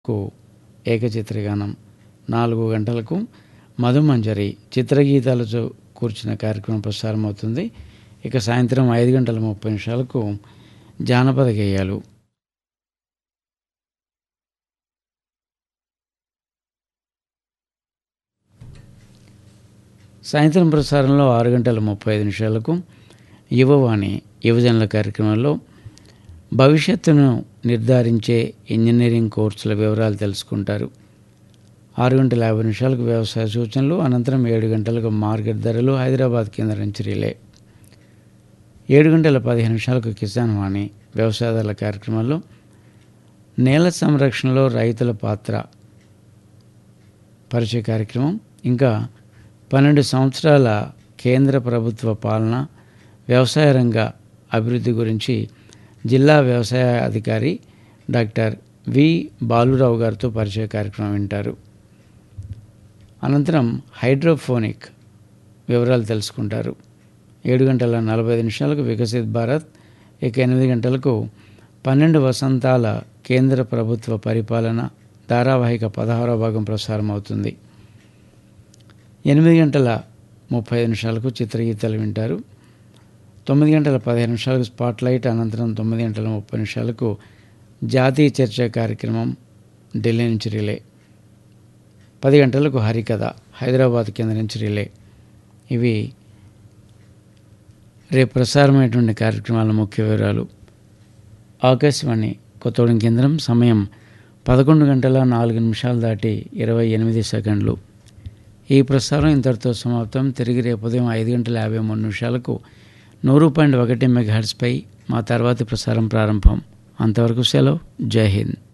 కు ఏకచిత్రగానం నాలుగు గంటలకు మధుమంజరి చిత్రగీతాలతో కూర్చున్న కార్యక్రమం ప్రసారం అవుతుంది ఇక సాయంత్రం ఐదు గంటల ముప్పై నిమిషాలకు జానపద గేయాలు సాయంత్రం ప్రసారంలో ఆరు గంటల ముప్పై ఐదు నిమిషాలకు యువవాణి యువజనుల కార్యక్రమంలో భవిష్యత్తును నిర్ధారించే ఇంజనీరింగ్ కోర్సుల వివరాలు తెలుసుకుంటారు ఆరు గంటల యాభై నిమిషాలకు వ్యవసాయ సూచనలు అనంతరం ఏడు గంటలకు మార్కెట్ ధరలు హైదరాబాద్ కేంద్రం నుంచి రిలే ఏడు గంటల పదిహేను నిమిషాలకు కిసాన్ వాణి వ్యవసాయదారుల కార్యక్రమంలో నేల సంరక్షణలో రైతుల పాత్ర పరిచయ కార్యక్రమం ఇంకా పన్నెండు సంవత్సరాల కేంద్ర ప్రభుత్వ పాలన వ్యవసాయ రంగ అభివృద్ధి గురించి జిల్లా వ్యవసాయ అధికారి డాక్టర్ వి బాలురావు గారితో పరిచయ కార్యక్రమం వింటారు అనంతరం హైడ్రోఫోనిక్ వివరాలు తెలుసుకుంటారు ఏడు గంటల నలభై ఐదు నిమిషాలకు వికసిత్ భారత్ ఇక ఎనిమిది గంటలకు పన్నెండు వసంతాల కేంద్ర ప్రభుత్వ పరిపాలన ధారావాహిక పదహారవ భాగం ప్రసారం అవుతుంది ఎనిమిది గంటల ముప్పై ఐదు నిమిషాలకు చిత్రగీతాలు వింటారు తొమ్మిది గంటల పదిహేను నిమిషాలకు స్పాట్లైట్ అనంతరం తొమ్మిది గంటల ముప్పై నిమిషాలకు జాతీయ చర్చ కార్యక్రమం ఢిల్లీ నుంచి రిలే పది గంటలకు హరికథ హైదరాబాద్ కేంద్రం నుంచి రిలే ఇవి రేపు ప్రసారమైనటువంటి కార్యక్రమాల ముఖ్య వివరాలు ఆకాశవాణి కొత్తగూడెం కేంద్రం సమయం పదకొండు గంటల నాలుగు నిమిషాలు దాటి ఇరవై ఎనిమిది సెకండ్లు ఈ ప్రసారం ఇంతటితో సమాప్తం తిరిగి రేపు ఉదయం ఐదు గంటల యాభై మూడు నిమిషాలకు నూరు పాయింట్ ఒకటి మెగాహెడ్స్పై మా తర్వాతి ప్రసారం ప్రారంభం అంతవరకు సెలవు జై హింద్